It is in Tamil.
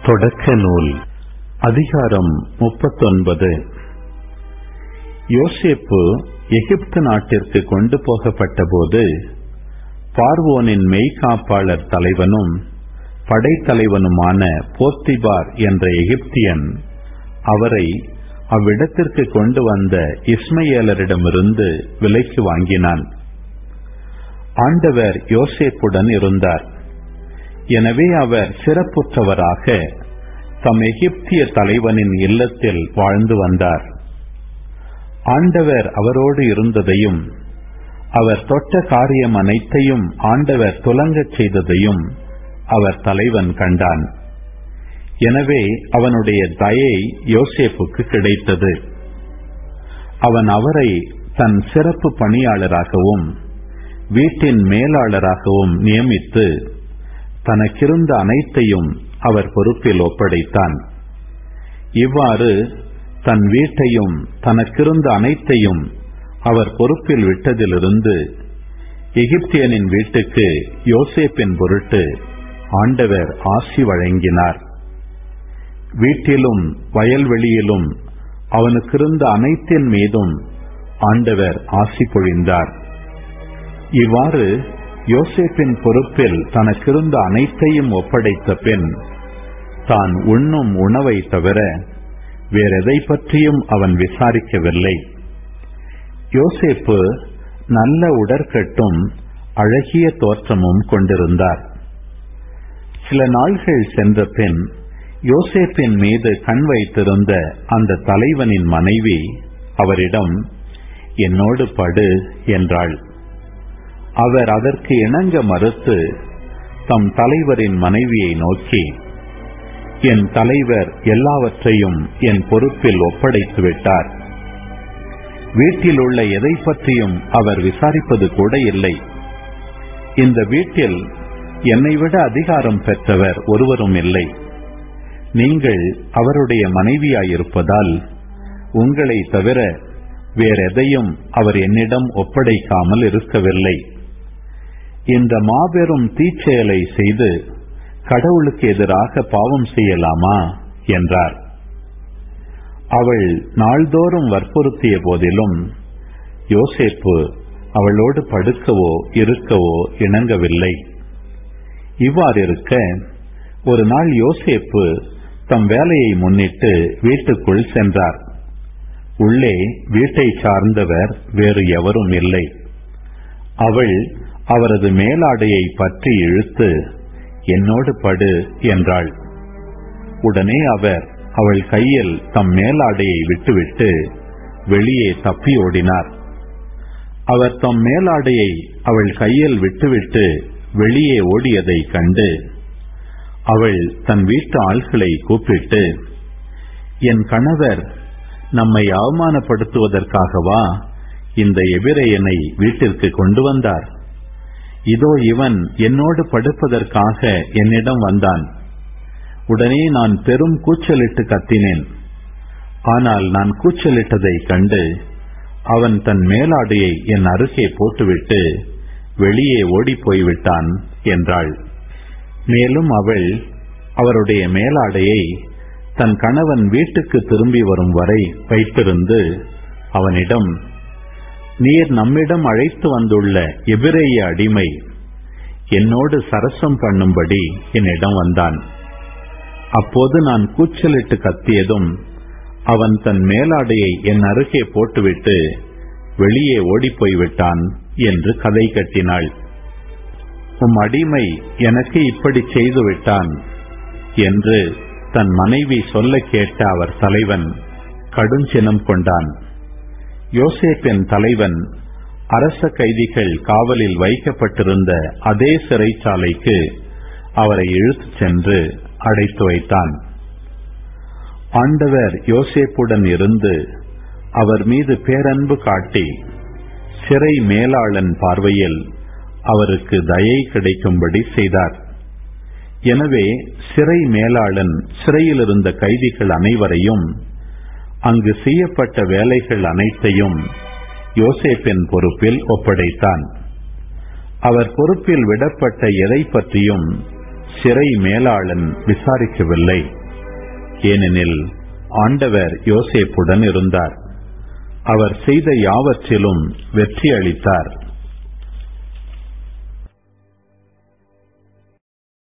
தொடக்க நூல் அதிகாரம் முப்பத்தொன்பது யோசேப்பு எகிப்து நாட்டிற்கு கொண்டு போகப்பட்டபோது பார்வோனின் மெய்காப்பாளர் தலைவனும் படைத்தலைவனுமான போத்திபார் என்ற எகிப்தியன் அவரை அவ்விடத்திற்கு கொண்டு வந்த இஸ்மையேலரிடமிருந்து விலைக்கு வாங்கினான் ஆண்டவர் யோசேப்புடன் இருந்தார் எனவே அவர் சிறப்புற்றவராக தம் எகிப்திய தலைவனின் இல்லத்தில் வாழ்ந்து வந்தார் ஆண்டவர் அவரோடு இருந்ததையும் அவர் தொட்ட காரியம் அனைத்தையும் ஆண்டவர் துலங்கச் செய்ததையும் அவர் தலைவன் கண்டான் எனவே அவனுடைய தயை யோசேப்புக்கு கிடைத்தது அவன் அவரை தன் சிறப்பு பணியாளராகவும் வீட்டின் மேலாளராகவும் நியமித்து தனக்கிருந்த அனைத்தையும் அவர் பொறுப்பில் ஒப்படைத்தான் இவ்வாறு தன் வீட்டையும் தனக்கிருந்த அனைத்தையும் அவர் பொறுப்பில் விட்டதிலிருந்து எகிப்தியனின் வீட்டுக்கு யோசேப்பின் பொருட்டு ஆண்டவர் ஆசி வழங்கினார் வீட்டிலும் வயல்வெளியிலும் அவனுக்கிருந்த அனைத்தின் மீதும் ஆண்டவர் ஆசி பொழிந்தார் இவ்வாறு யோசேப்பின் பொறுப்பில் தனக்கிருந்த அனைத்தையும் ஒப்படைத்த பின் தான் உண்ணும் உணவை தவிர வேறெதை பற்றியும் அவன் விசாரிக்கவில்லை யோசேப்பு நல்ல உடற்கட்டும் அழகிய தோற்றமும் கொண்டிருந்தார் சில நாள்கள் சென்ற பின் யோசேப்பின் மீது கண் வைத்திருந்த அந்த தலைவனின் மனைவி அவரிடம் என்னோடு படு என்றாள் அவர் அதற்கு இணங்க மறுத்து தம் தலைவரின் மனைவியை நோக்கி என் தலைவர் எல்லாவற்றையும் என் பொறுப்பில் ஒப்படைத்து விட்டார் வீட்டில் உள்ள எதை பற்றியும் அவர் விசாரிப்பது கூட இல்லை இந்த வீட்டில் என்னை விட அதிகாரம் பெற்றவர் ஒருவரும் இல்லை நீங்கள் அவருடைய மனைவியாயிருப்பதால் உங்களை தவிர வேறெதையும் அவர் என்னிடம் ஒப்படைக்காமல் இருக்கவில்லை இந்த மாபெரும் தீச்செயலை செய்து கடவுளுக்கு எதிராக பாவம் செய்யலாமா என்றார் அவள் நாள்தோறும் வற்புறுத்திய போதிலும் யோசேப்பு அவளோடு படுக்கவோ இருக்கவோ இணங்கவில்லை இவ்வாறிருக்க ஒரு நாள் யோசேப்பு தம் வேலையை முன்னிட்டு வீட்டுக்குள் சென்றார் உள்ளே வீட்டை சார்ந்தவர் வேறு எவரும் இல்லை அவள் அவரது மேலாடையை பற்றி இழுத்து என்னோடு படு என்றாள் உடனே அவர் அவள் கையில் தம் மேலாடையை விட்டுவிட்டு வெளியே தப்பி ஓடினார் அவர் தம் மேலாடையை அவள் கையில் விட்டுவிட்டு வெளியே ஓடியதை கண்டு அவள் தன் வீட்டு ஆள்களை கூப்பிட்டு என் கணவர் நம்மை அவமானப்படுத்துவதற்காகவா இந்த எபிரையனை வீட்டிற்கு கொண்டு வந்தார் இதோ இவன் என்னோடு படுப்பதற்காக என்னிடம் வந்தான் உடனே நான் பெரும் கூச்சலிட்டு கத்தினேன் ஆனால் நான் கூச்சலிட்டதை கண்டு அவன் தன் மேலாடையை என் அருகே போட்டுவிட்டு வெளியே ஓடிப்போய் விட்டான் என்றாள் மேலும் அவள் அவருடைய மேலாடையை தன் கணவன் வீட்டுக்கு திரும்பி வரும் வரை வைத்திருந்து அவனிடம் நீர் நம்மிடம் அழைத்து வந்துள்ள எபிரேய அடிமை என்னோடு சரசம் பண்ணும்படி என்னிடம் வந்தான் அப்போது நான் கூச்சலிட்டு கத்தியதும் அவன் தன் மேலாடையை என் அருகே போட்டுவிட்டு வெளியே ஓடிப்போய் விட்டான் என்று கதை கட்டினாள் உம் அடிமை எனக்கு இப்படி செய்து விட்டான் என்று தன் மனைவி சொல்ல கேட்ட அவர் தலைவன் கடுஞ்சினம் கொண்டான் யோசேப்பின் தலைவன் அரச கைதிகள் காவலில் வைக்கப்பட்டிருந்த அதே சிறைச்சாலைக்கு அவரை இழுத்துச் சென்று அடைத்து வைத்தான் ஆண்டவர் யோசேப்புடன் இருந்து அவர் மீது பேரன்பு காட்டி சிறை மேலாளன் பார்வையில் அவருக்கு தயை கிடைக்கும்படி செய்தார் எனவே சிறை மேலாளன் சிறையில் இருந்த கைதிகள் அனைவரையும் அங்கு செய்யப்பட்ட வேலைகள் அனைத்தையும் யோசேப்பின் பொறுப்பில் ஒப்படைத்தான் அவர் பொறுப்பில் விடப்பட்ட எதை பற்றியும் சிறை மேலாளன் விசாரிக்கவில்லை ஏனெனில் ஆண்டவர் யோசேப்புடன் இருந்தார் அவர் செய்த யாவற்றிலும் வெற்றி அளித்தார்